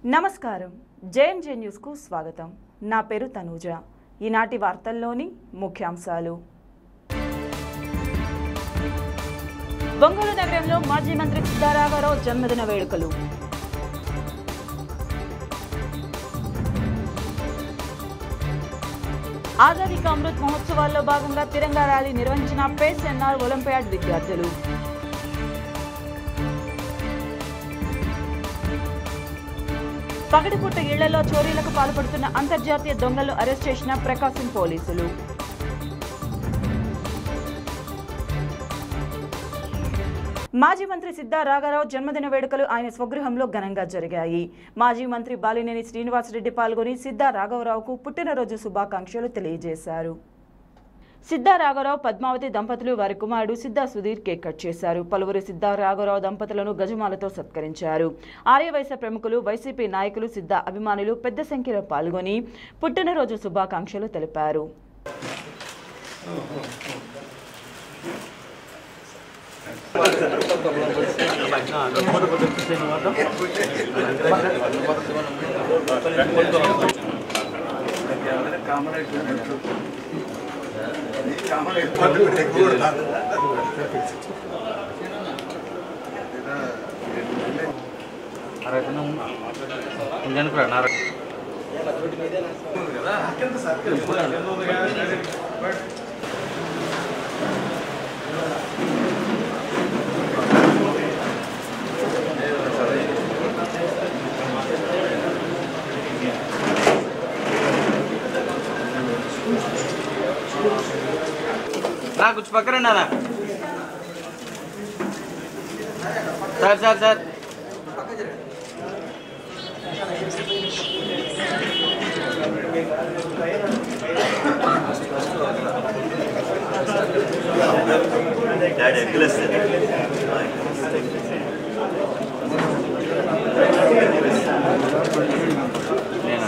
నమస్కారం జేఎన్జే న్యూస్కు స్వాగతం నా పేరు తనూజ ఈనాటి వార్తల్లోని ముఖ్యాంశాలు ఒంగోలు నగరంలో మాజీ మంత్రి సిద్ధారామారావు జన్మదిన వేడుకలు ఆజాదీ కా అమృత్ మహోత్సవాల్లో భాగంగా తిరంగా ర్యాలీ నిర్వహించిన పేస్ ఎన్ఆర్ ఒలింపియాడ్ విద్యార్థులు పగటిపూట ఇళ్లలో చోరీలకు పాల్పడుతున్న అంతర్జాతీయ దొంగలను అరెస్ట్ చేసిన ప్రకాశం పోలీసులు మాజీ మంత్రి సిద్ధా రాఘారావు జన్మదిన వేడుకలు ఆయన స్వగృహంలో ఘనంగా జరిగాయి మాజీ మంత్రి బాలినేని శ్రీనివాసరెడ్డి పాల్గొని సిద్ధా రాఘవరావుకు పుట్టినరోజు శుభాకాంక్షలు తెలియజేశారు సిద్ధా రాఘవరావు పద్మావతి దంపతులు వారి కుమారుడు సిద్ధా సుధీర్ కేక్ కట్ చేశారు పలువురు సిద్ధా రాఘవరావు దంపతులను గజమాలతో సత్కరించారు ఆర్యవైశ్య ప్రముఖులు వైసీపీ నాయకులు సిద్ధా అభిమానులు పెద్ద సంఖ్యలో పాల్గొని పుట్టినరోజు శుభాకాంక్షలు తెలిపారు ఇంజన్ కూడా నారా నా కొంచెం పక్కన నానా సార్ సార్ సార్ డాడీ ఎక్కలేస్తారు నేనా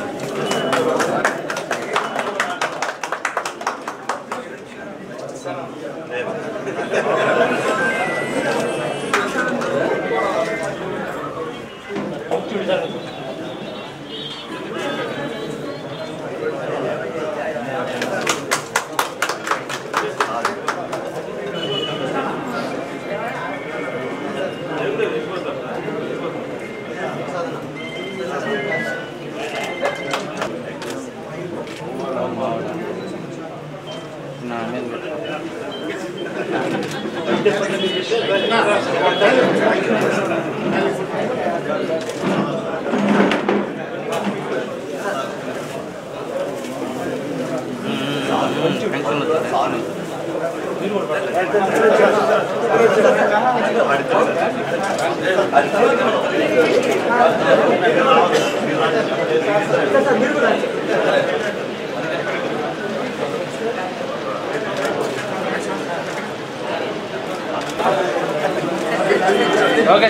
నా మీద పెట్టు. టెన్షన్ వస్తుంది. ఓకే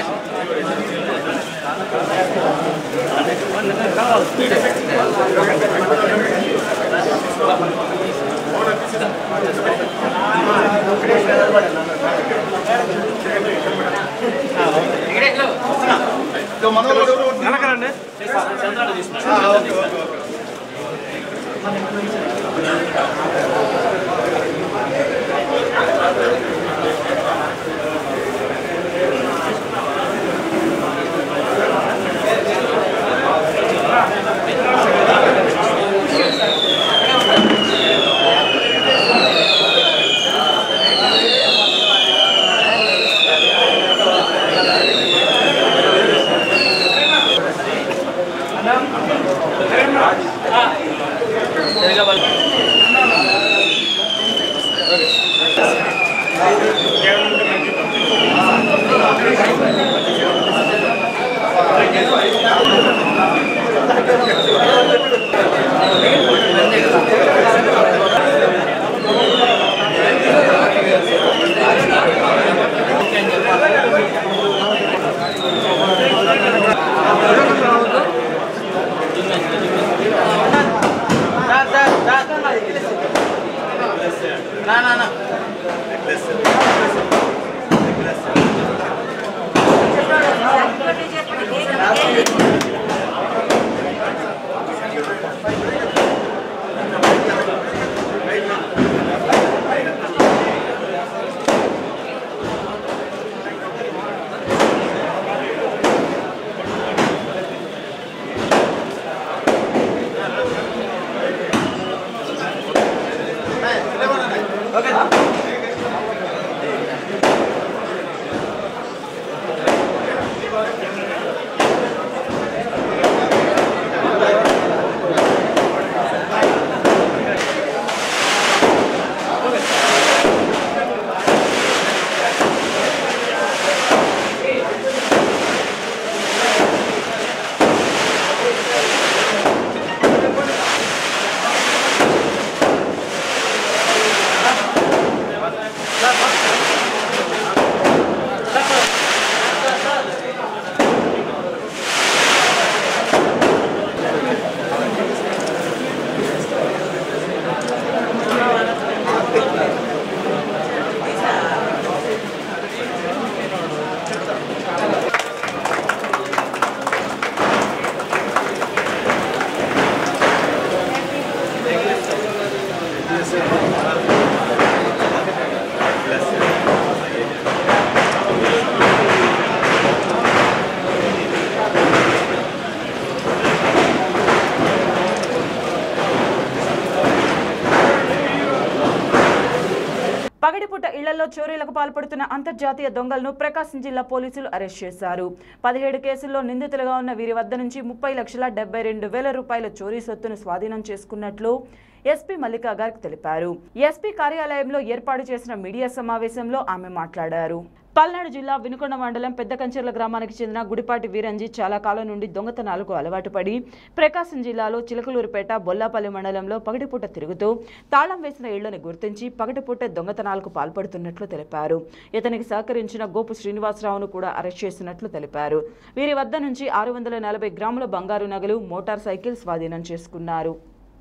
జిల్లాలో చోరీలకు పాల్పడుతున్న అంతర్జాతీయ దొంగలను ప్రకాశం జిల్లా పోలీసులు అరెస్ట్ చేశారు పదిహేడు కేసుల్లో నిందితులుగా ఉన్న వీరి వద్ద నుంచి ముప్పై లక్షల డెబ్బై రెండు వేల రూపాయల చోరీ సొత్తును స్వాధీనం చేసుకున్నట్లు ఎస్పీ మల్లికా గార్గ్ తెలిపారు ఎస్పీ కార్యాలయంలో ఏర్పాటు చేసిన మీడియా సమావేశంలో ఆమె మాట్లాడారు పల్నాడు జిల్లా వినుకొండ మండలం పెద్ద కంచెర్ల గ్రామానికి చెందిన గుడిపాటి వీరంజీ చాలా కాలం నుండి దొంగతనాలకు అలవాటు పడి ప్రకాశం జిల్లాలో చిలకలూరుపేట బొల్లాపల్లి మండలంలో పగటిపూట తిరుగుతూ తాళం వేసిన ఇళ్లను గుర్తించి పగటిపూట దొంగతనాలకు పాల్పడుతున్నట్లు తెలిపారు ఇతనికి సహకరించిన గోపు శ్రీనివాసరావును కూడా అరెస్ట్ చేసినట్లు తెలిపారు వీరి వద్ద నుంచి ఆరు వందల నలభై గ్రాముల బంగారు నగలు మోటార్ సైకిల్ స్వాధీనం చేసుకున్నారు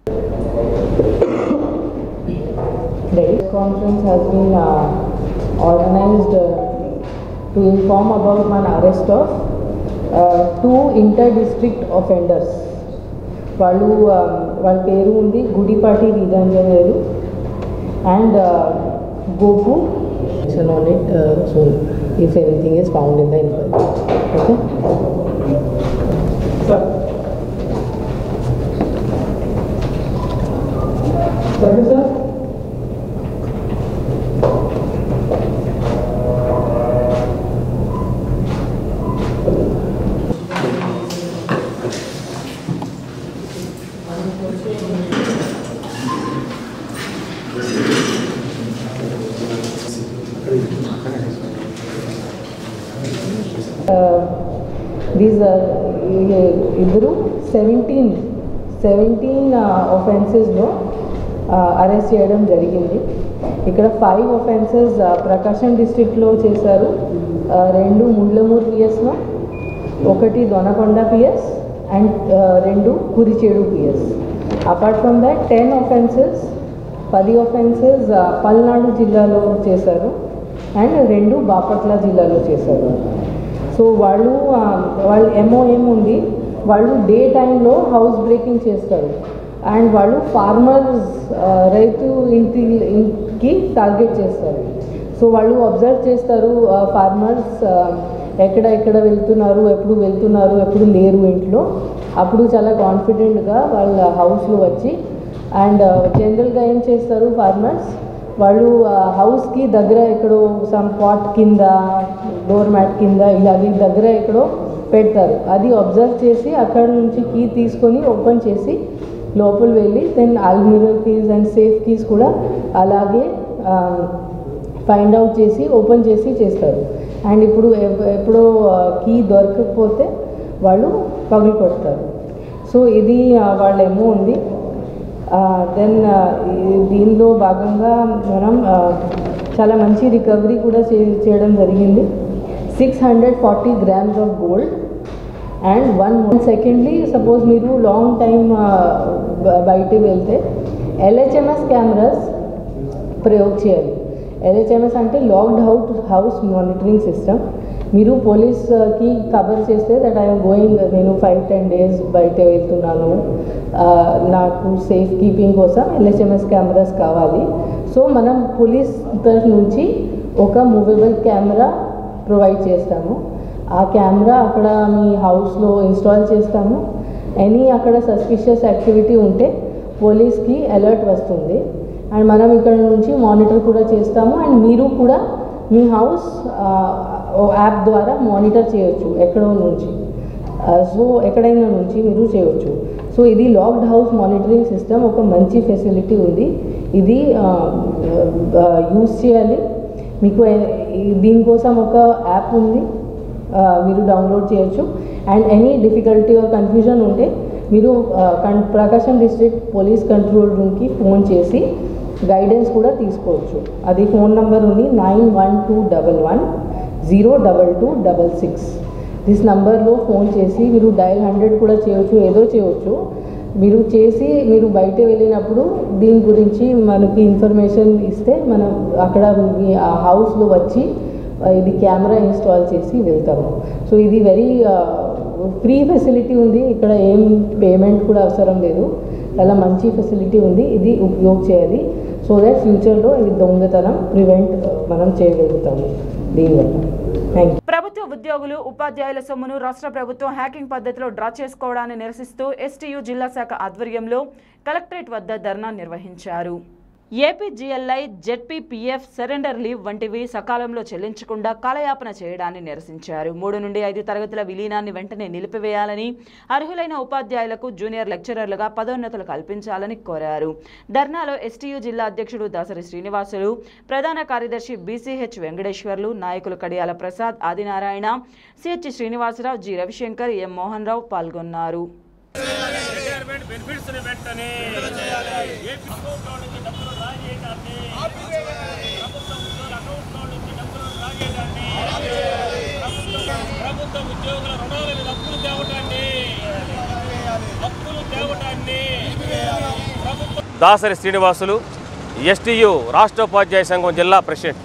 This conference has been uh, organized uh, to inform about an arrest of uh, two inter-district offenders. వాళ్ళు uh, వాళ్ళ పేరు ఉంది Gudipati Veeranjaneyulu and Gopu on it uh, soon if anything is found in the inquiry. Okay? These ఇద్దరు seventeen seventeen ఒఫెన్సెస్లో arrest చేయడం జరిగింది ఇక్కడ five offences ప్రకాశం డిస్ట్రిక్ట్లో చేశారు Uh, రెండు ముళ్ళమూరు పిఎస్లో ఒకటి దొనకొండ పిఎస్ అండ్ రెండు Kurichedu PS apart from that ten offences పది ఒఫెన్సెస్ పల్నాడు జిల్లాలో చేశారు అండ్ రెండు బాపట్ల జిల్లాలో చేశారు సో వాళ్ళు ఆ, వాళ్ళ ఎంఓఎం ఉంది వాళ్ళు డే టైంలో హౌస్ బ్రేకింగ్ చేస్తారు అండ్ వాళ్ళు ఫార్మర్స్ రైతు ఇంటి ఇంటికి టార్గెట్ చేస్తారు సో వాళ్ళు అబ్జర్వ్ చేస్తారు ఫార్మర్స్ ఎక్కడ ఎక్కడ వెళ్తున్నారు ఎప్పుడు వెళ్తున్నారు ఎప్పుడు లేరు ఇంట్లో అప్పుడు చాలా కాన్ఫిడెంట్గా వాళ్ళ హౌస్లో వచ్చి అండ్ జనరల్గా ఏం చేస్తారు ఫార్మర్స్ వాళ్ళు హౌస్కి దగ్గర ఎక్కడో సమ్ పాట్ కింద డోర్ మ్యాట్ కింద ఇలాగే దగ్గర ఎక్కడో పెడతారు అది అబ్జర్వ్ చేసి అక్కడ నుంచి కీ తీసుకొని ఓపెన్ చేసి లోపల వెళ్ళి దెన్ ఆల్మీరర్ కీస్ అండ్ సేఫ్ కీస్ కూడా అలాగే ఫైండ్ అవుట్ చేసి ఓపెన్ చేసి చేస్తారు అండ్ ఇప్పుడు ఎప్- ఎప్పుడో కీ దొరకకపోతే వాళ్ళు పగులు కొడతారు సో ఇది ఆ, వాళ్ళ ఎమో ఉంది దెన్ దీనిలో భాగంగా మనం ఆ, చాలా మంచి రికవరీ కూడా చే చేయడం జరిగింది six hundred forty grams of gold and one secondly suppose మీరు లాంగ్ టైం బయటికి వెళ్తే ఎల్హెచ్ఎంఎస్ కెమెరాస్ ప్రయోగ్ చేయాలి ఎల్హెచ్ఎంఎస్ అంటే locked out house monitoring system మీరు పోలీస్కి కవర్ చేస్తే దట్ ఐఎమ్ గోయింగ్ నేను ఫైవ్ టెన్ డేస్ బయట వెళ్తున్నాను ఆ, నాకు సేఫ్ కీపింగ్ కోసం ఎల్హెచ్ఎంఎస్ కెమెరాస్ కావాలి సో మనం పోలీస్ తరఫు నుంచి ఒక మూవబుల్ కెమెరా ప్రొవైడ్ చేస్తాము ఆ కెమెరా అక్కడ మీ హౌస్లో ఇన్స్టాల్ చేస్తాము ఎనీ అక్కడ సస్పిషియస్ యాక్టివిటీ ఉంటే పోలీస్కి అలర్ట్ వస్తుంది అండ్ మనం ఇక్కడ నుంచి మానిటర్ కూడా చేస్తాము అండ్ మీరు కూడా మీ హౌస్ యాప్ ద్వారా మానిటర్ చేయొచ్చు ఎక్కడో నుంచి సో ఎక్కడైనా నుంచి మీరు చేయొచ్చు సో ఇది లాక్డ్ హౌస్ మానిటరింగ్ సిస్టమ్ ఒక మంచి ఫెసిలిటీ ఉంది ఇది యూస్ చేయాలి మీకు ఏ- ఈ- దీనికోసం ఒక యాప్ ఉంది ఆ, మీరు డౌన్లోడ్ చేయొచ్చు and any difficulty or confusion ఉంటే మీరు ఆ, కన్- ప్రకాశం డిస్ట్రిక్ట్ పోలీస్ కంట్రోల్ రూమ్కి ఫోన్ చేసి గైడెన్స్ కూడా తీసుకోవచ్చు అది ఫోన్ నెంబర్ ఉంది nine one two double one zero double two double six this నంబర్లో ఫోన్ చేసి మీరు డయల్ హండ్రెడ్ కూడా చేయొచ్చు ఏదో చేయొచ్చు మీరు చేసి మీరు బయట వెళ్ళినప్పుడు దీని గురించి మనకి ఇన్ఫర్మేషన్ ఇస్తే మనం అక్కడ మీ ఆ హౌస్లో వచ్చి ఆ, ఇది కెమెరా ఇన్స్టాల్ చేసి వెళ్తాము సో ఇది వెరీ ఫ్రీ ఫెసిలిటీ ఉంది ఇక్కడ ఏం పేమెంట్ కూడా అవసరం లేదు చాలా మంచి ఫెసిలిటీ ఉంది ఇది ఉపయోగ చేయాలి సో దట్ ఫ్యూచర్లో ఇది దొంగతనం ప్రివెంట్ మనం చేయగలుగుతాము దీనివల్ల థ్యాంక్ యూ ప్రభుత్వ ఉద్యోగులు ఉపాధ్యాయుల సొమ్మును రాష్ట్ర ప్రభుత్వం హ్యాకింగ్ పద్ధతిలో డ్రా చేసుకోవడాన్ని నిరసిస్తూ ఎస్టీయూ జిల్లా శాఖ ఆధ్వర్యంలో కలెక్టరేట్ వద్ద ధర్నా నిర్వహించారు ఏపీజీఎల్ఐ జెడ్పీపీఎఫ్ సరెండర్ లీవ్ వంటివి సకాలంలో చెల్లించకుండా కాలయాపన చేయడాన్ని నిరసించారు మూడు నుండి ఐదు తరగతుల విలీనాన్ని వెంటనే నిలిపివేయాలని అర్హులైన ఉపాధ్యాయులకు జూనియర్ లెక్చరర్లుగా పదోన్నతులు కల్పించాలని కోరారు ధర్నాలో ఎస్టీయూ జిల్లా అధ్యక్షుడు దాసరి శ్రీనివాసులు ప్రధాన కార్యదర్శి బీసీహెచ్ వెంకటేశ్వర్లు నాయకులు Kadiyala Prasad Adinarayana CH Srinivasarao G Ravishankar M Mohan Rao పాల్గొన్నారు రిటైర్మెంట్ బెనిఫిట్స్ ని వెంటనే ఏపీ ప్రభుత్వం నుంచి డబ్బులు రాజేయడాన్ని ప్రభుత్వ ఉద్యోగుల అకౌంట్లో నుంచి డబ్బులు రాజేయడాన్ని ప్రభుత్వ ప్రభుత్వ ఉద్యోగుల రుణాల మీద అప్పులు తేవటాన్ని అప్పులు తేవటాన్ని ప్రభుత్వ దాసరి శ్రీనివాసులు ఎస్టీయు రాష్ట్ర ఉపాధ్యాయ సంఘం జిల్లా ప్రెసిడెంట్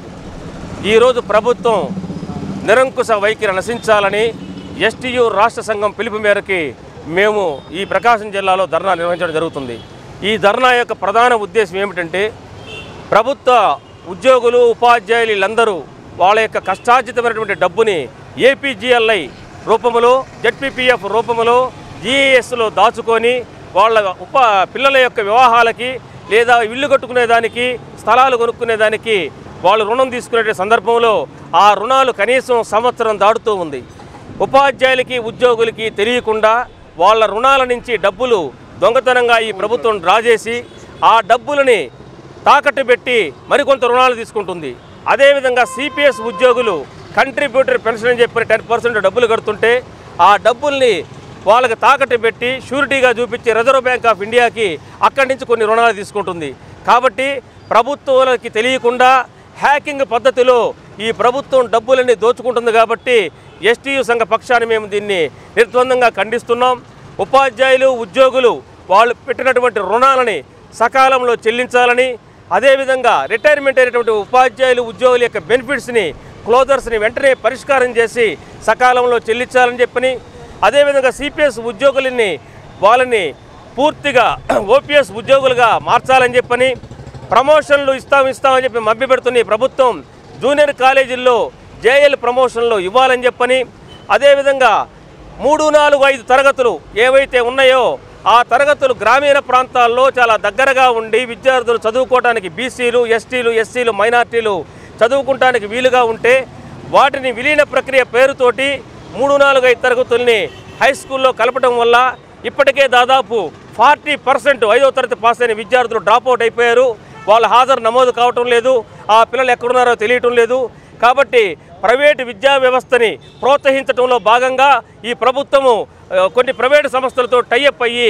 ఈరోజు ప్రభుత్వం నిరంకుశ వైఖరి నశించాలని ఎస్టీయు రాష్ట్ర సంఘం పిలుపు మేరకి మేము ఈ ప్రకాశం జిల్లాలో ధర్నా నిర్వహించడం జరుగుతుంది ఈ ధర్నా యొక్క ప్రధాన ఉద్దేశం ఏమిటంటే ప్రభుత్వ ఉద్యోగులు ఉపాధ్యాయులు వీళ్ళందరూ వాళ్ళ యొక్క కష్టార్జితమైనటువంటి డబ్బుని ఏపీజీఎల్ఐ రూపంలో జెడ్పీపీఎఫ్ రూపంలో జీఏఎస్లో దాచుకొని వాళ్ళ ఉప పిల్లల యొక్క వివాహాలకి లేదా ఇల్లు కట్టుకునేదానికి స్థలాలు కొనుక్కునేదానికి వాళ్ళు రుణం తీసుకునే సందర్భంలో ఆ రుణాలు కనీసం సంవత్సరం దాటుతూ ఉంది ఉపాధ్యాయులకి ఉద్యోగులకి తెలియకుండా వాళ్ళ రుణాల నుంచి డబ్బులు దొంగతనంగా ఈ ప్రభుత్వం డ్రా చేసి ఆ డబ్బులని తాకట్టు పెట్టి మరికొంత రుణాలు తీసుకుంటుంది అదేవిధంగా సిపిఎస్ ఉద్యోగులు కంట్రిబ్యూటరీ పెన్షన్ అని చెప్పి టెన్ పర్సెంట్ డబ్బులు కడుతుంటే ఆ డబ్బుల్ని వాళ్ళకి తాకట్టు పెట్టి షూరిటీగా చూపించి రిజర్వ్ బ్యాంక్ ఆఫ్ ఇండియాకి అక్కడి నుంచి కొన్ని రుణాలు తీసుకుంటుంది కాబట్టి ప్రభుత్వాలకి తెలియకుండా హ్యాకింగ్ పద్ధతిలో ఈ ప్రభుత్వం డబ్బులన్నీ దోచుకుంటుంది కాబట్టి ఎస్టీయు సంఘ పక్షాన్ని మేము దీన్ని నిర్ద్వందంగా ఖండిస్తున్నాం ఉపాధ్యాయులు ఉద్యోగులు వాళ్ళు పెట్టినటువంటి రుణాలని సకాలంలో చెల్లించాలని అదేవిధంగా రిటైర్మెంట్ అయినటువంటి ఉపాధ్యాయులు ఉద్యోగుల యొక్క బెనిఫిట్స్ని క్లోజర్స్ని వెంటనే పరిష్కారం చేసి సకాలంలో చెల్లించాలని చెప్పని అదేవిధంగా సిపిఎస్ ఉద్యోగులని వాళ్ళని పూర్తిగా ఓపీఎస్ ఉద్యోగులుగా మార్చాలని చెప్పని ప్రమోషన్లు ఇస్తాం ఇస్తామని చెప్పి మభ్యపెడుతున్న ఈ ప్రభుత్వం జూనియర్ కాలేజీల్లో జేఎల్ ప్రమోషన్లు ఇవ్వాలని చెప్పని అదేవిధంగా మూడు నాలుగు ఐదు తరగతులు ఏవైతే ఉన్నాయో ఆ తరగతులు గ్రామీణ ప్రాంతాల్లో చాలా దగ్గరగా ఉండి విద్యార్థులు చదువుకోవడానికి బీసీలు ఎస్టీలు ఎస్సీలు మైనార్టీలు చదువుకుంటానికి వీలుగా ఉంటే వాటిని విలీన ప్రక్రియ పేరుతోటి మూడు నాలుగు ఐదు తరగతుల్ని హై స్కూల్లో కలపడం వల్ల ఇప్పటికే దాదాపు ఫార్టీ పర్సెంట్ ఐదో తరగతి పాస్ అయిన విద్యార్థులు డ్రాప్అవుట్ అయిపోయారు వాళ్ళ హాజరు నమోదు కావటం లేదు ఆ పిల్లలు ఎక్కడున్నారో తెలియటం లేదు కాబట్టి ప్రైవేటు విద్యా వ్యవస్థని ప్రోత్సహించడంలో భాగంగా ఈ ప్రభుత్వము ఆ, కొన్ని ప్రైవేటు సంస్థలతో టైఅప్ అయ్యి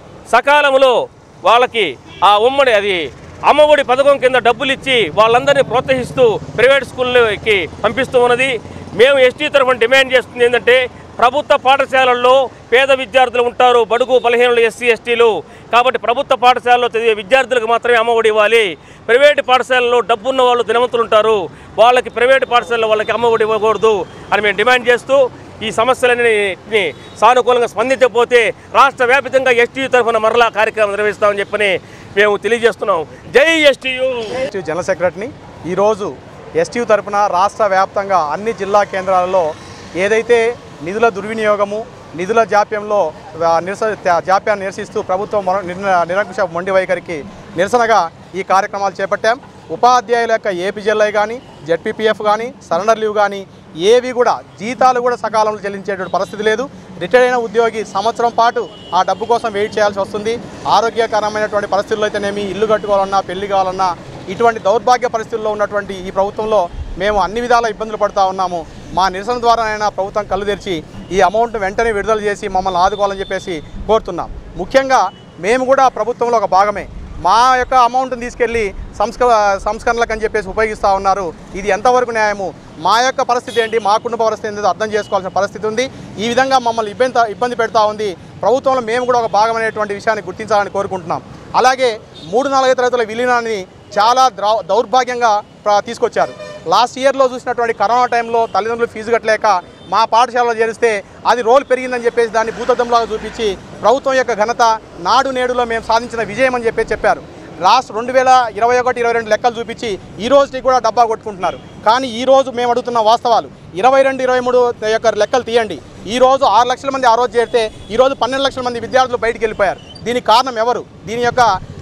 సకాలంలో వాళ్ళకి ఆ ఉమ్మడి అది అమ్మఒడి పథకం కింద డబ్బులు ఇచ్చి వాళ్ళందరినీ ప్రోత్సహిస్తూ ప్రైవేట్ స్కూళ్ళకి పంపిస్తూ ఉన్నది మేము ఎస్టీ తరఫున డిమాండ్ చేస్తుంది ఏంటంటే ప్రభుత్వ పాఠశాలల్లో పేద విద్యార్థులు ఉంటారు బడుగు బలహీనులు ఎస్సీ ఎస్టీలు కాబట్టి ప్రభుత్వ పాఠశాలలో చదివే విద్యార్థులకు మాత్రమే అమ్మఒడి ఇవ్వాలి ప్రైవేటు పాఠశాలలో డబ్బున్న వాళ్ళు ధనవంతులు ఉంటారు వాళ్ళకి ప్రైవేటు పాఠశాలలో వాళ్ళకి అమ్మఒడి ఇవ్వకూడదు అని మేము డిమాండ్ చేస్తూ ఈ సమస్యలన్నింటినీ సానుకూలంగా స్పందించకపోతే రాష్ట్ర వ్యాప్తంగా ఎస్టీ తరఫున మరలా కార్యక్రమం నిర్వహిస్తామని చెప్పని మేము తెలియజేస్తున్నాం జై ఎస్టీయు ఎస్టీ జనరల్ సెక్రటరీని ఈరోజు ఎస్టీ తరపున రాష్ట్ర వ్యాప్తంగా అన్ని జిల్లా కేంద్రాలలో ఏదైతే నిధుల దుర్వినియోగము నిధుల జాప్యంలో ఆ, నిరస త్యా- జాప్యాన్ని నిరసిస్తూ ప్రభుత్వం మొర- నిర్ణ- నిరంకుశ మొండి వైఖరికి నిరసనగా ఈ కార్యక్రమాలు చేపట్టాం ఉపాధ్యాయుల యొక్క ఏపీజెల్ఐ కానీ జెడ్పీపీఎఫ్ కానీ సరెండర్ లీవ్ కానీ ఏవి కూడా జీతాలు కూడా సకాలంలో చెల్లించేటువంటి పరిస్థితి లేదు రిటైర్ అయిన ఉద్యోగి సంవత్సరం పాటు ఆ డబ్బు కోసం వెయిట్ చేయాల్సి వస్తుంది ఆరోగ్యకరమైనటువంటి పరిస్థితుల్లో అయితేనేమి ఇల్లు కట్టుకోవాలన్నా పెళ్లి కావాలన్నా ఇటువంటి దౌర్భాగ్య పరిస్థితుల్లో ఉన్నటువంటి ఈ ప్రభుత్వంలో మేము అన్ని విధాల ఇబ్బందులు పడుతూ ఉన్నాము మా నిరసన ద్వారానైనా ప్రభుత్వం కళ్ళు తెరిచి ఈ అమౌంట్ వెంటనే విడుదల చేసి మమ్మల్ని ఆదుకోవాలని చెప్పేసి కోరుతున్నాం ముఖ్యంగా మేము కూడా ప్రభుత్వంలో ఒక భాగమే మా యొక్క అమౌంట్ని తీసుకెళ్ళి సంస్క సంస్కరణలకు అని చెప్పేసి ఉపయోగిస్తూ ఉన్నారు ఇది ఎంతవరకు న్యాయము మా యొక్క పరిస్థితి ఏంటి మా కుటుంబ పరిస్థితి ఏంటో అర్థం చేసుకోవాల్సిన పరిస్థితి ఉంది ఈ విధంగా మమ్మల్ని ఇబ్బంది ఇబ్బంది పెడతా ఉంది ప్రభుత్వంలో మేము కూడా ఒక భాగమైనటువంటి విషయాన్ని గుర్తించాలని కోరుకుంటున్నాం అలాగే మూడు నాలుగైదు తరగతుల విలీనాన్ని చాలా ద్రౌ దౌర్భాగ్యంగా ప్ర- తీసుకొచ్చారు లాస్ట్ ఇయర్లో చూసినటువంటి కరోనా టైంలో తల్లిదండ్రులు ఫీజు కట్టలేక మా పాఠశాలలో చేరిస్తే అది రోల్ పెరిగిందని చెప్పేసి దాన్ని భూతద్దంలాగా చూపించి ప్రభుత్వం యొక్క ఘనత నాడు నేడులో మేము సాధించిన విజయం అని చెప్పేసి చెప్పారు లాస్ట్ రెండు వేల ఇరవై ఒకటి ఇరవై రెండు లెక్కలు చూపించి ఈ రోజుకి కూడా డబ్బా కొట్టుకుంటున్నారు కానీ ఈ రోజు మేము అడుగుతున్న వాస్తవాలు ఇరవై రెండు ఇరవై మూడు యొక్క లెక్కలు తీయండి ఈ రోజు ఆరు లక్షల మంది ఆ రోజు చేరితే ఈ రోజు పన్నెండు లక్షల మంది విద్యార్థులు బయటికి వెళ్ళిపోయారు దీనికి కారణం ఎవరు దీని యొక్క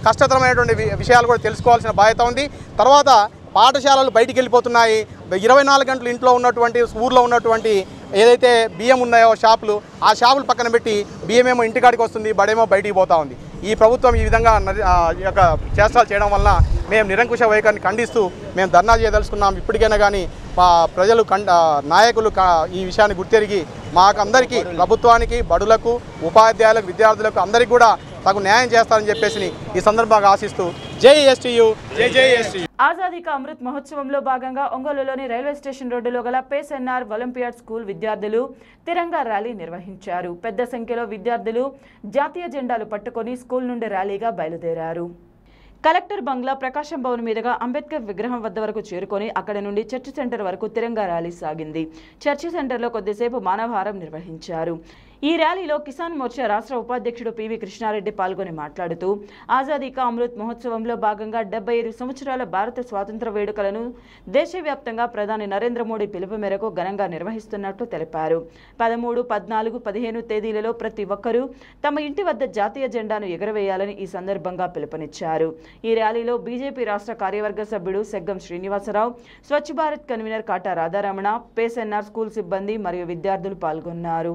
కష్టతరమైనటువంటి వి- విషయాలు కూడా తెలుసుకోవాల్సిన బాధ్యత ఉంది తర్వాత పాఠశాలలు బయటికి వెళ్ళిపోతున్నాయి ఇరవై నాలుగు గంటలు ఇంట్లో ఉన్నటువంటి ఊర్లో ఉన్నటువంటి ఏదైతే బియ్యం ఉన్నాయో షాపులు ఆ షాపులు పక్కన పెట్టి బియ్యం ఏమో ఇంటికాడికి వస్తుంది బడేమో బయటికి పోతా ఉంది ఈ ప్రభుత్వం ఈ విధంగా నది- ఆ, ఈ యొక్క చేష్టాలు చేయడం వలన మేము నిరంకుశ వైఖరిని ఖండిస్తూ మేము ధర్నా చేయదలుచుకున్నాం ఇప్పటికైనా కానీ మా ప్రజలు కం ఆ, నాయకులు క- ఈ విషయాన్ని గుర్తెరిగి మాకు అందరికీ ప్రభుత్వానికి బడులకు ఉపాధ్యాయులకు విద్యార్థులకు అందరికీ కూడా తగు న్యాయం చేస్తారని చెప్పేసి ఈ సందర్భంగా ఆశిస్తూ జై ఎస్టీయు జై జై ఎస్టీయు ఆజాదీ కా అమృత్ మహోత్సవంలో భాగంగా ఒంగోలులోని రైల్వే స్టేషన్ రోడ్డులో గల పేస్ఎన్ఆర్ ఒలింపియాడ్ స్కూల్ విద్యార్థులు తిరంగా ర్యాలీ నిర్వహించారు పెద్ద సంఖ్యలో విద్యార్థులు జాతీయ జెండాలు పట్టుకొని స్కూల్ నుండి ర్యాలీగా బయలుదేరారు కలెక్టర్ బంగ్లా ప్రకాశం భవన్ మీదుగా అంబేద్కర్ విగ్రహం వద్ద వరకు చేరుకొని అక్కడ నుండి చర్చి సెంటర్ వరకు తిరంగా ర్యాలీ సాగింది చర్చి సెంటర్లో కొద్దిసేపు మానవహారం నిర్వహించారు ఈ ర్యాలీలో కిసాన్ మోర్చా రాష్ట్ర ఉపాధ్యక్షుడు పివి కృష్ణారెడ్డి పాల్గొని మాట్లాడుతూ ఆజాదీ కా అమృత్ మహోత్సవంలో భాగంగా డెబ్బై ఐదు సంవత్సరాల భారత స్వాతంత్ర వేడుకలను దేశవ్యాప్తంగా ప్రధాని నరేంద్ర మోడీ పిలుపు మేరకు ఘనంగా నిర్వహిస్తున్నట్లు తెలిపారు పదమూడు పద్నాలుగు పదిహేను తేదీలలో ప్రతి ఒక్కరూ తమ ఇంటి వద్ద జాతీయ జెండాను ఎగురవేయాలని ఈ సందర్భంగా పిలుపునిచ్చారు ఈ ర్యాలీలో బీజేపీ రాష్ట్ర కార్యవర్గ సభ్యుడు Seggam Srinivasarao Swachh Bharat convener Kata Radharamana Pace NR school సిబ్బంది మరియు విద్యార్థులు పాల్గొన్నారు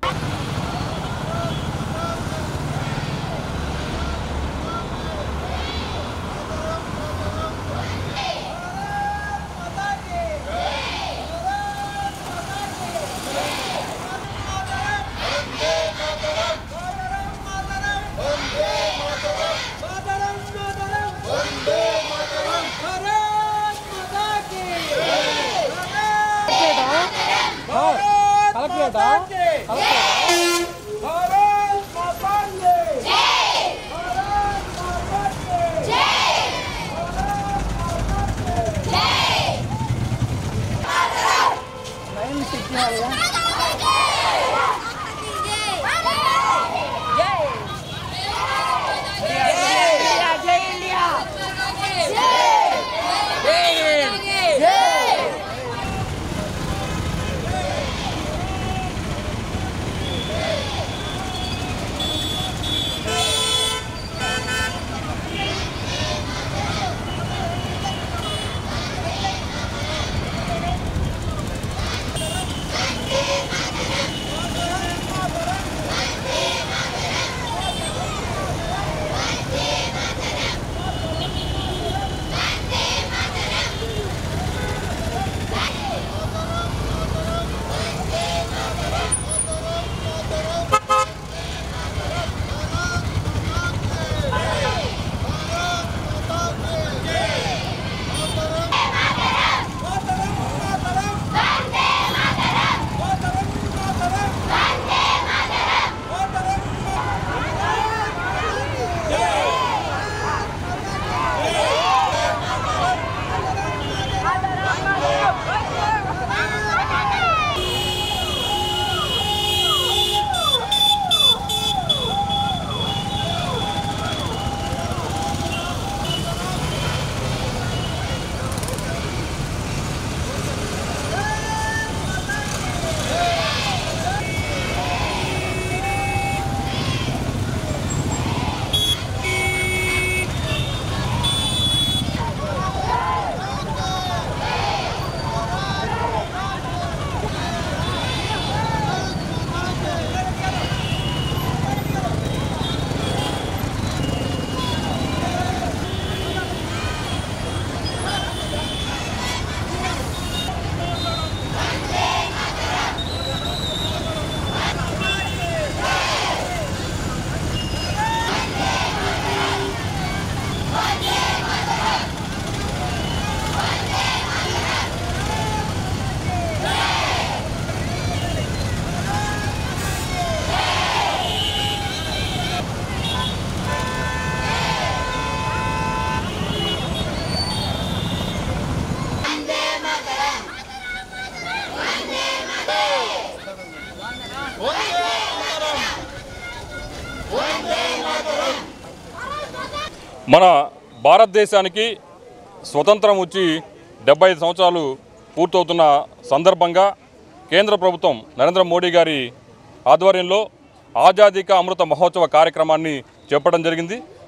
మన భారతదేశానికి స్వతంత్రం వచ్చి డెబ్బై ఐదు సంవత్సరాలు పూర్తవుతున్న సందర్భంగా కేంద్ర ప్రభుత్వం నరేంద్ర మోడీ గారి ఆధ్వర్యంలో ఆజాదీ కా అమృత మహోత్సవ కార్యక్రమాన్ని చేపట్టడం జరిగింది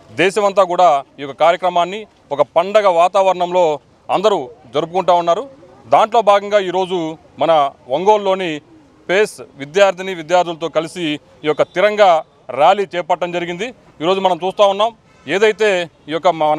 దేశమంతా కూడా ఈ యొక్క కార్యక్రమాన్ని ఒక పండగ వాతావరణంలో అందరూ జరుపుకుంటా ఉన్నారు దాంట్లో భాగంగా ఈరోజు మన ఒంగోలులోని పేస్ విద్యార్థిని విద్యార్థులతో కలిసి ఈ యొక్క తిరంగా ర్యాలీ చేపట్టడం జరిగింది ఈరోజు మనం చూస్తూ ఉన్నాం ఏదైతే ఈ యొక్క మన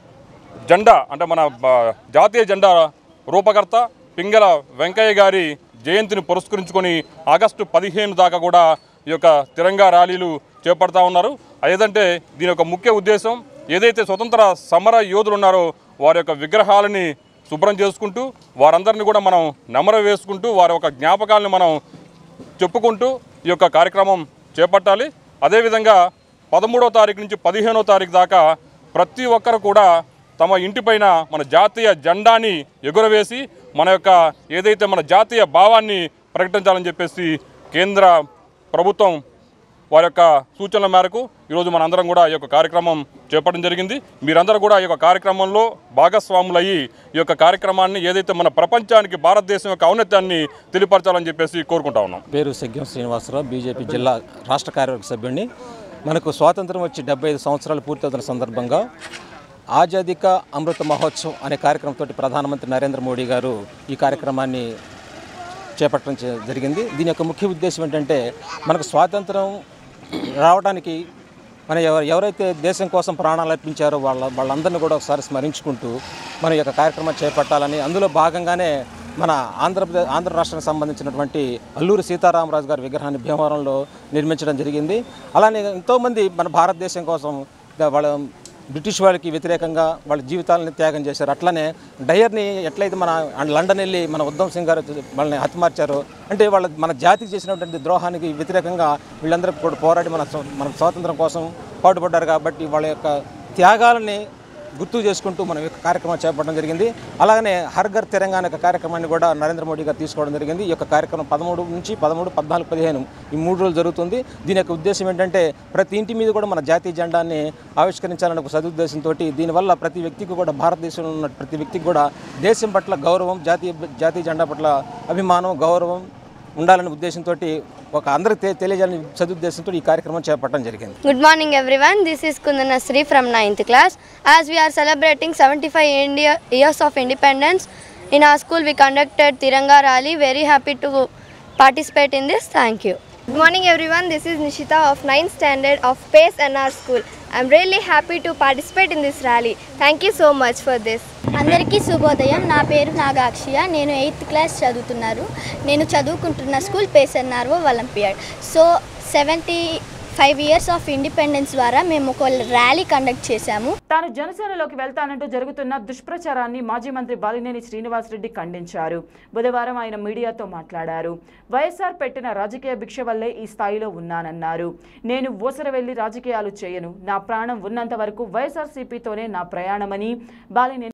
జెండా అంటే మన బ- జాతీయ జెండా రూపకర్త పింగళ వెంకయ్య గారి జయంతిని పురస్కరించుకొని ఆగస్టు పదిహేను దాకా కూడా ఈ యొక్క తిరంగా ర్యాలీలు చేపడతా ఉన్నారు ఏదంటే దీని యొక్క ముఖ్య ఉద్దేశం ఏదైతే స్వతంత్ర సమర యోధులు ఉన్నారో వారి యొక్క విగ్రహాలని శుభ్రం చేసుకుంటూ వారందరినీ కూడా మనం నెమర వేసుకుంటూ వారి యొక్క జ్ఞాపకాలను మనం చెప్పుకుంటూ ఈ యొక్క కార్యక్రమం చేపట్టాలి అదేవిధంగా పదమూడో తారీఖు నుంచి పదిహేనో తారీఖు దాకా ప్రతి ఒక్కరు కూడా తమ ఇంటిపైన మన జాతీయ జెండాని ఎగురవేసి మన యొక్క ఏదైతే మన జాతీయ భావాన్ని ప్రకటించాలని చెప్పేసి కేంద్ర ప్రభుత్వం వారి యొక్క సూచనల మేరకు ఈరోజు మనందరం కూడా ఈ యొక్క కార్యక్రమం చేపట్టడం జరిగింది మీరందరూ కూడా ఈ యొక్క కార్యక్రమంలో భాగస్వాములయ్యి ఈ యొక్క కార్యక్రమాన్ని ఏదైతే మన ప్రపంచానికి భారతదేశం యొక్క ఔన్నత్యాన్ని తెలియపరచాలని చెప్పేసి కోరుకుంటా ఉన్నాం పేరు సగ్యం శ్రీనివాసరావు బీజేపీ జిల్లా రాష్ట్ర కార్యవర్గ సభ్యుడిని మనకు స్వాతంత్రం వచ్చి డెబ్బై ఐదు సంవత్సరాలు పూర్తవుతున్న సందర్భంగా ఆజాదీ కా అమృత మహోత్సవ్ అనే కార్యక్రమంతో ప్రధానమంత్రి నరేంద్ర మోడీ గారు ఈ కార్యక్రమాన్ని చేపట్టడం చే- జరిగింది దీని యొక్క ముఖ్య ఉద్దేశం ఏంటంటే మనకు స్వాతంత్రం రావడానికి మన ఎవ- ఎవరైతే దేశం కోసం ప్రాణాలు అర్పించారో వాళ్ళ వాళ్ళందరినీ కూడా ఒకసారి స్మరించుకుంటూ మన యొక్క కార్యక్రమం చేపట్టాలని అందులో భాగంగానే మన ఆంధ్రప్రదేశ్ ఆంధ్ర రాష్ట్రానికి సంబంధించినటువంటి అల్లూరి సీతారామరాజు గారి విగ్రహాన్ని భీమవరంలో నిర్మించడం జరిగింది అలానే ఎంతోమంది మన భారతదేశం కోసం వాళ్ళ బ్రిటిష్ వాళ్ళకి వ్యతిరేకంగా వాళ్ళ జీవితాలని త్యాగం చేశారు అట్లనే డయర్ని ఎట్లయితే మన లండన్ వెళ్ళి మన ఉద్దమ్ సింగ్ గారు వాళ్ళని హతమార్చారో అంటే వాళ్ళ మన జాతికి చేసినటువంటి ద్రోహానికి వ్యతిరేకంగా వీళ్ళందరూ కూడా పోరాడి మన స్వ- మన స్వాతంత్రం కోసం పాటుపడ్డారు కాబట్టి వాళ్ళ యొక్క త్యాగాలని గుర్తు చేసుకుంటూ మనం ఈ యొక్క కార్యక్రమం చేపట్టడం జరిగింది అలాగనే హర్ ఘర్ తెలంగాణ యొక్క కార్యక్రమాన్ని కూడా నరేంద్ర మోడీ గారు తీసుకోవడం జరిగింది ఈ యొక్క కార్యక్రమం పదమూడు నుంచి పదమూడు పద్నాలుగు పదిహేను ఈ మూడు రోజులు జరుగుతుంది దీని యొక్క ఉద్దేశం ఏంటంటే ప్రతి ఇంటి మీద కూడా మన జాతీయ జెండాన్ని ఆవిష్కరించాలనే ఒక సదుద్దేశంతో దీనివల్ల ప్రతి వ్యక్తికి కూడా భారతదేశంలో ఉన్న ప్రతి వ్యక్తికి కూడా దేశం పట్ల గౌరవం జాతీయ జాతీయ జెండా పట్ల అభిమానం గౌరవం ఉండాలనే ఉద్దేశంతో ఒక అందరికి తె- తెలియజేయాలని సదుద్దేశంతో ఈ కార్యక్రమం చేపట్టడం జరిగింది Good morning everyone. This is Kundana Sri from 9th class. As we are celebrating 75 India, years of independence, in our school we conducted Tiranga Rally. Very happy to participate in this. Thank you. Good morning everyone. This is Nishita of 9th standard of Pace NR School. I'm really happy to participate in this rally. Thank you so much for this. అందరికీ శుభోదయం నా పేరు నాగాక్షియ నేను eighth class చదువుతున్నారు నేను చదువుకుంటున్న school పేసన్నార్వో Olympiad so seventy five years of independence ద్వారా మేము ఒక ర్యాలీ కండక్ట్ చేశాము తాను జనసేనలోకి వెళ్తానంటూ జరుగుతున్న దుష్ప్రచారాన్ని మాజీ మంత్రి బాలినేని శ్రీనివాసరెడ్డి ఖండించారు బుధవారం ఆయన మీడియాతో మాట్లాడారు వైఎస్ఆర్ పెట్టిన రాజకీయ భిక్ష వల్లే ఈ స్థాయిలో ఉన్నానన్నారు నేను ఊసర వెళ్లి రాజకీయాలు చేయను నా ప్రాణం ఉన్నంత వరకు వైఎస్ఆర్సీపీతోనే నా ప్రయాణమని బాలినేని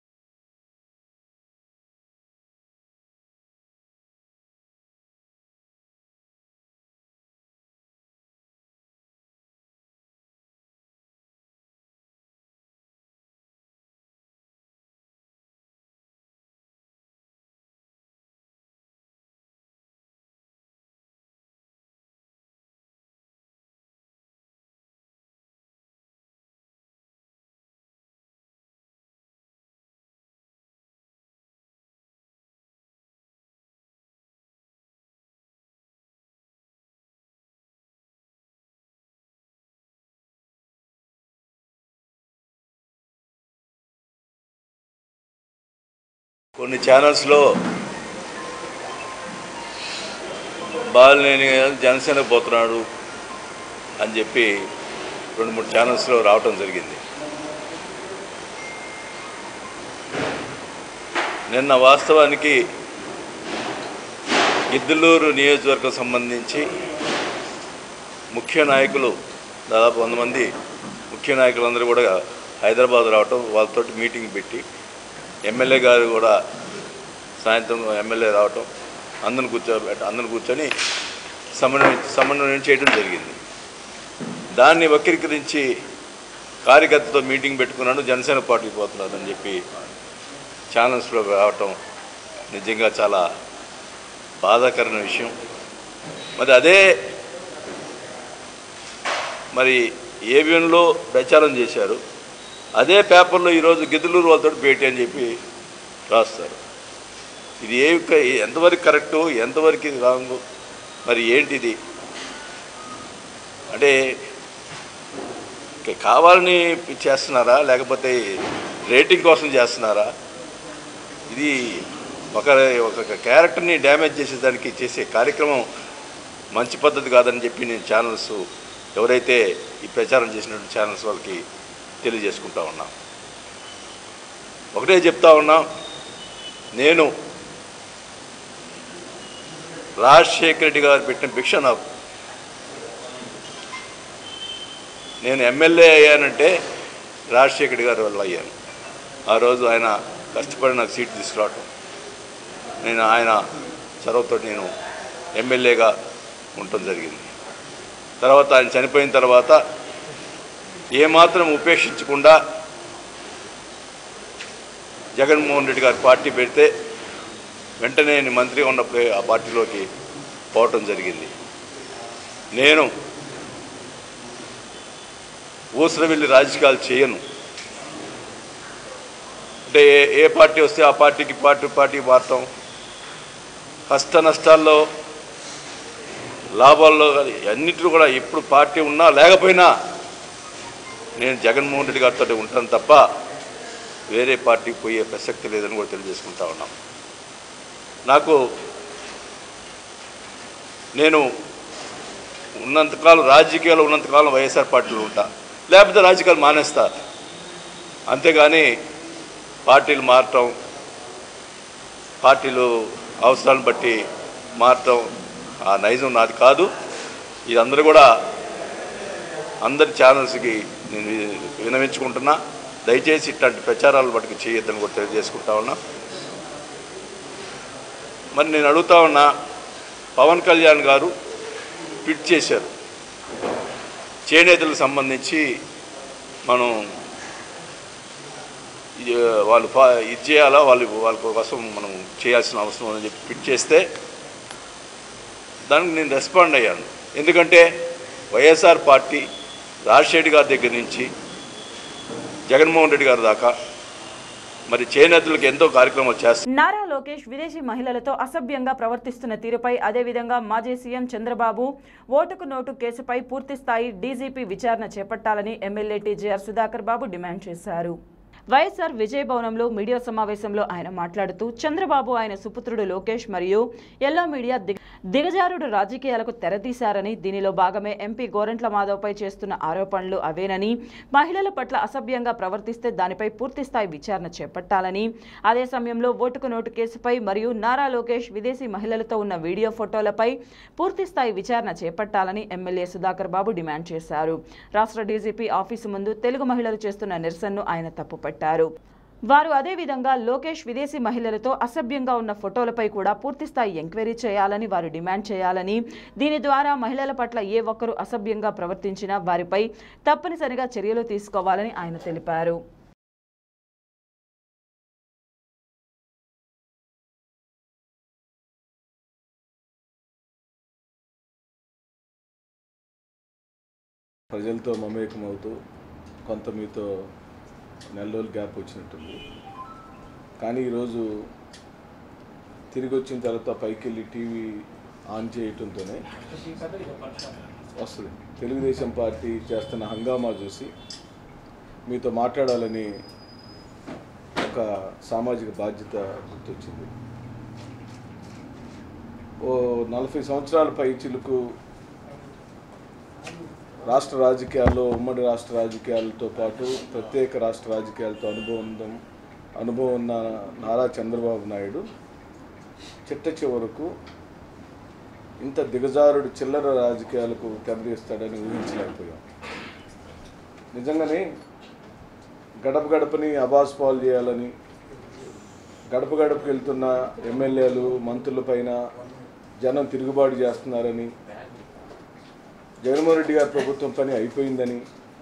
కొన్ని ఛానల్స్లో బాలినేని జనసేన పోతున్నాడు అని చెప్పి రెండు మూడు ఛానల్స్లో రావటం జరిగింది నిన్న వాస్తవానికి గిద్దలూరు నియోజకవర్గం సంబంధించి ముఖ్య నాయకులు దాదాపు వంద మంది ముఖ్య నాయకులందరూ కూడా హైదరాబాద్ రావటం వాళ్ళతోటి మీటింగ్ పెట్టి ఎమ్మెల్యే గారు కూడా సాయంత్రం ఎమ్మెల్యే రావటం అందరిని కూర్చోబెట్ట అందరిని కూర్చొని సమన్వయం సమన్వయం చేయడం జరిగింది దాన్ని వక్రీకరించి కార్యకర్తతో మీటింగ్ పెట్టుకున్నాను జనసేన పార్టీకి పోతున్నాను అని చెప్పి ఛానల్స్లో రావటం నిజంగా చాలా బాధాకరమైన విషయం మరి అదే మరి ఏబిఎన్లో ప్రచారం చేశారు అదే పేపర్లో ఈరోజు గిద్దలూరు వాళ్ళతో భేటీ అని చెప్పి రాస్తారు ఇది ఏ ఎంతవరకు కరెక్టు ఎంతవరకు ఇది రాంగు మరి ఏంటిది అంటే ఇక కావాలని చేస్తున్నారా లేకపోతే రేటింగ్ కోసం చేస్తున్నారా ఇది ఒక ఒక క్యారెక్టర్ని డ్యామేజ్ చేసేదానికి చేసే కార్యక్రమం మంచి పద్ధతి కాదని చెప్పి నేను ఛానల్స్ ఎవరైతే ఈ ప్రచారం చేసినటువంటి ఛానల్స్ వాళ్ళకి తెలియజేసుకుంటా ఉన్నా ఒకటే చెప్తా ఉన్నా నేను రాజశేఖర రెడ్డి గారు పెట్టిన భిక్ష నాకు నేను ఎమ్మెల్యే అయ్యానంటే రాజశేఖర రెడ్డి గారి వల్ల అయ్యాను ఆ రోజు ఆయన కష్టపడి నాకు సీట్ తీసుకురావటం నేను ఆయన చొరవతో నేను ఎమ్మెల్యేగా ఉండటం జరిగింది తర్వాత ఆయన చనిపోయిన తర్వాత ఏమాత్రం ఉపేక్షించకుండా జగన్మోహన్ రెడ్డి గారి పార్టీ పెడితే వెంటనే నేను మంత్రిగా ఉన్నప్పుడే ఆ పార్టీలోకి పోవటం జరిగింది నేను ఊసర వెళ్ళి రాజకీయాలు చేయను అంటే ఏ ఏ పార్టీ వస్తే ఆ పార్టీకి పార్టీ పార్టీ మారుతాం కష్ట నష్టాల్లో లాభాల్లో కానీ అన్నింటిలో కూడా ఎప్పుడు పార్టీ ఉన్నా లేకపోయినా నేను జగన్మోహన్ రెడ్డి గారితో ఉంటాను తప్ప వేరే పార్టీకి పోయే ప్రసక్తి లేదని కూడా తెలియజేసుకుంటా ఉన్నాం నాకు నేను ఉన్నంతకాలం రాజకీయాలు ఉన్నంతకాలం వైఎస్ఆర్ పార్టీలో ఉంటా లేకపోతే రాజకీయాలు మానేస్తా అంతేగాని పార్టీలు మారటం పార్టీలు అవసరాలను బట్టి మారటం ఆ నైజం నాది కాదు ఇది అందరూ కూడా అందరి ఛానల్స్కి నేను వినవించుకుంటున్నా దయచేసి ఇట్లాంటి ప్రచారాలు వాటికి చేయొద్దని కూడా తెలియజేసుకుంటా ఉన్నా మరి నేను అడుగుతా ఉన్నా పవన్ కళ్యాణ్ గారు ట్వీట్ చేశారు చేనేతలకు సంబంధించి మనం ఇది వాళ్ళు ఫా ఇది చేయాలా వాళ్ళు వాళ్ళ కోసం మనం చేయాల్సిన అవసరం అని చెప్పి ట్వీట్ చేస్తే దానికి నేను రెస్పాండ్ అయ్యాను ఎందుకంటే వైఎస్ఆర్ పార్టీ రాజశేఖర్ గారి దగ్గర నుంచి జగన్మోహన్ రెడ్డి గారి దాకా మరి చేనేతలకు ఎంతో కార్యక్రమాలు చేస్తారు నారా లోకేష్ విదేశీ మహిళలతో అసభ్యంగా ప్రవర్తిస్తున్న తీరుపై అదేవిధంగా మాజీ సీఎం చంద్రబాబు ఓటుకు నోటు కేసుపై పూర్తిస్థాయి డీజీపీ విచారణ చేపట్టాలని MLA TGR Sudhakar Babu demand చేశారు వైఎస్ఆర్ విజయ భవనంలో మీడియా సమావేశంలో ఆయన మాట్లాడుతూ చంద్రబాబు ఆయన సుపుత్రుడు లోకేష్ మరియు ఎల్లో మీడియా దిగ దిగజారుడు రాజకీయాలకు తెరతీశారని దీనిలో భాగమే ఎంపీ గోరంట్ల మాధవ్పై చేస్తున్న ఆరోపణలు అవేనని మహిళల పట్ల అసభ్యంగా ప్రవర్తిస్తే దానిపై పూర్తిస్థాయి విచారణ చేపట్టాలని అదే సమయంలో ఓటుకు నోటు కేసుపై మరియు నారా లోకేష్ విదేశీ మహిళలతో ఉన్న వీడియో ఫోటోలపై పూర్తిస్థాయి విచారణ చేపట్టాలని ఎమ్మెల్యే సుధాకర్ బాబు డిమాండ్ చేశారు రాష్ట్ర డీజీపీ ఆఫీసు ముందు తెలుగు మహిళలు చేస్తున్న నిరసనను ఆయన తప్పుపట్టారు వారు అదేవిధంగా లోకేష్ విదేశీ మహిళలతో అసభ్యంగా ఉన్న ఫోటోలపై కూడా పూర్తిస్థాయి ఎంక్వైరీ చేయాలని వారు డిమాండ్ చేయాలని దీని ద్వారా మహిళల పట్ల ఏ ఒక్కరు అసభ్యంగా ప్రవర్తించినా వారిపై తప్పనిసరిగా చర్యలు తీసుకోవాలని ఆయన తెలిపారు ప్రజలతో మమేకమవుతూ కొంత మీతో నెల రోజులు గ్యాప్ వచ్చినట్టుంది కానీ ఈరోజు తిరిగి వచ్చిన తర్వాత పైకి వెళ్ళి టీవీ ఆన్ చేయటంతోనే వస్తుంది తెలుగుదేశం పార్టీ చేస్తున్న హంగామా చూసి మీతో మాట్లాడాలని ఒక సామాజిక బాధ్యత గుర్తొచ్చింది ఓ నలభై సంవత్సరాల పై చిలుకు రాష్ట్ర రాజకీయాల్లో ఉమ్మడి రాష్ట్ర రాజకీయాలతో పాటు ప్రత్యేక రాష్ట్ర రాజకీయాలతో అనుభవం ఉందం అనుభవం ఉన్న నారా చంద్రబాబు నాయుడు చిట్ట చివరకు ఇంత దిగజారుడు చిల్లర రాజకీయాలకు తెరదీస్తాడని ఊహించలేకపోయాం నిజంగానే గడప గడపని అబాస్ పాలు చేయాలని గడప గడపకి వెళ్తున్న ఎమ్మెల్యేలు మంత్రుల పైన జనం తిరుగుబాటు చేస్తున్నారని జగన్మోహన్ రెడ్డి గారి ప్రభుత్వం పని అయిపోయిందని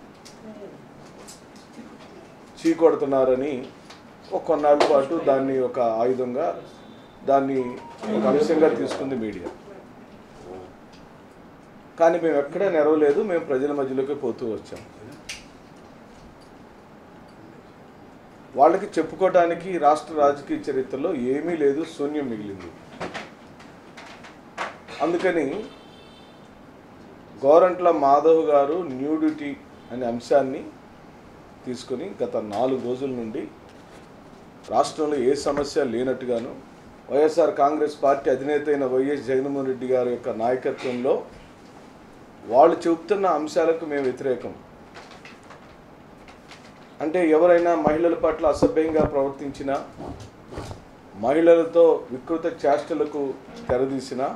చీకొడుతున్నారని ఒక కొన్నాళ్ళ పాటు దాన్ని ఒక ఆయుధంగా దాన్ని ఒక అంశంగా తీసుకుంది మీడియా కానీ మేము ఎక్కడా నెరవలేదు మేము ప్రజల మధ్యలోకి పోతూ వచ్చాం వాళ్ళకి చెప్పుకోవడానికి రాష్ట్ర రాజకీయ చరిత్రలో ఏమీ లేదు శూన్యం మిగిలింది అందుకని గోరంట్ల మాధవ్ గారు న్యూడిటీ అనే అంశాన్ని తీసుకొని గత నాలుగు రోజుల నుండి రాష్ట్రంలో ఏ సమస్య లేనట్టుగాను వైఎస్ఆర్ కాంగ్రెస్ పార్టీ అధినేత అయిన వైఎస్ జగన్మోహన్ రెడ్డి గారి యొక్క నాయకత్వంలో వాళ్ళు చెబుతున్న అంశాలకు మేము వ్యతిరేకం అంటే ఎవరైనా మహిళల పట్ల అసభ్యంగా ప్రవర్తించినా మహిళలతో వికృత చేష్టలకు తెరదీసినా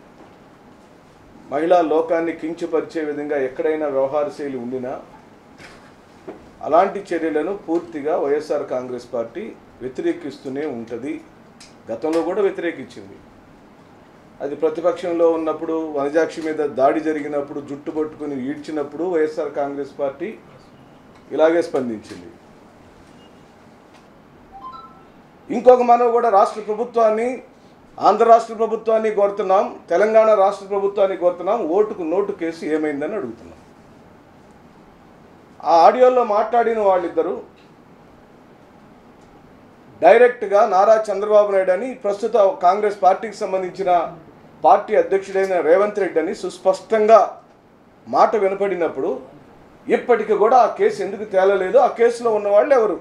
మహిళా లోకాన్ని కించపరిచే విధంగా ఎక్కడైనా వ్యవహార శైలి ఉండినా అలాంటి చర్యలను పూర్తిగా వైఎస్ఆర్ కాంగ్రెస్ పార్టీ వ్యతిరేకిస్తూనే ఉంటుంది గతంలో కూడా వ్యతిరేకించింది అది ప్రతిపక్షంలో ఉన్నప్పుడు వనజాక్షి మీద దాడి జరిగినప్పుడు జుట్టు పట్టుకుని ఈడ్చినప్పుడు వైఎస్ఆర్ కాంగ్రెస్ పార్టీ ఇలాగే స్పందించింది ఇంకొక మనం కూడా రాష్ట్ర ప్రభుత్వాన్ని ఆంధ్ర రాష్ట్ర ప్రభుత్వాన్ని కోరుతున్నాం తెలంగాణ రాష్ట్ర ప్రభుత్వాన్ని కోరుతున్నాం ఓటుకు నోటు కేసు ఏమైందని అడుగుతున్నాం ఆ ఆడియోలో మాట్లాడిన వాళ్ళిద్దరూ డైరెక్ట్గా నారా చంద్రబాబు నాయుడు అని ప్రస్తుత కాంగ్రెస్ పార్టీకి సంబంధించిన పార్టీ అధ్యక్షుడైన రేవంత్ రెడ్డి అని సుస్పష్టంగా మాట వినపడినప్పుడు ఇప్పటికి కూడా ఆ కేసు ఎందుకు తేలలేదు ఆ కేసులో ఉన్న వాళ్ళు ఎవరు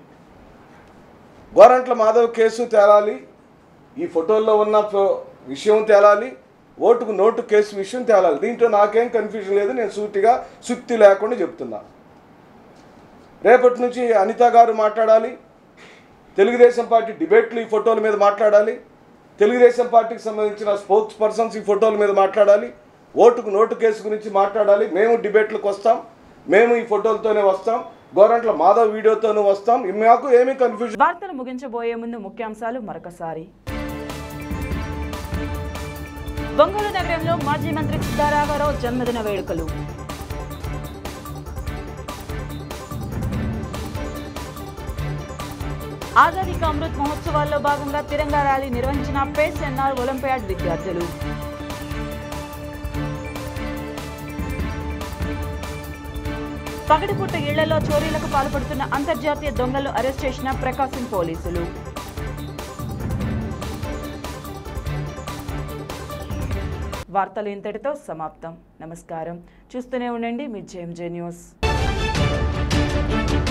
గోరంట్ల మాధవ్ కేసు తేలాలి ఈ ఫోటోల్లో ఉన్న ఫో- విషయం తేలాలి ఓటుకు నోటు కేసు విషయం తేలాలి దీంట్లో నాకేం కన్ఫ్యూజన్ లేదు నేను సూటిగా సుత్తి లేకుండా చెప్తున్నా రేపటి నుంచి అనిత గారు మాట్లాడాలి తెలుగుదేశం పార్టీ డిబేట్లు ఈ ఫోటోల మీద మాట్లాడాలి తెలుగుదేశం పార్టీకి సంబంధించిన స్పోక్స్ పర్సన్స్ ఈ ఫోటోల మీద మాట్లాడాలి ఓటుకు నోటు కేసు గురించి మాట్లాడాలి మేము డిబేట్లకు వస్తాం మేము ఈ ఫోటోలతోనే వస్తాం గోరంట్ల మాధవ్ వీడియోతోనే వస్తాం మాకు ఏమీ కన్ఫ్యూజన్ వార్తలు ముగించబోయే ముందు ముఖ్యాంశాలు మరొకసారి ఒంగోలు నగరంలో మాజీ మంత్రి సిద్ధారామరావు జన్మదిన వేడుకలు ఆజాదీ కా అమృత్ మహోత్సవాల్లో భాగంగా తిరంగా ర్యాలీ నిర్వహించిన పేస్ ఎన్ఆర్ ఒలింపియాడ్ విద్యార్థులు పగటిపూట ఇళ్లలో చోరీలకు పాల్పడుతున్న అంతర్జాతీయ దొంగలు అరెస్ట్ చేసిన ప్రకాశం పోలీసులు వార్తలు ఇంతటితో సమాప్తం నమస్కారం చూస్తూనే ఉండండి మీ జేఎంజే న్యూస్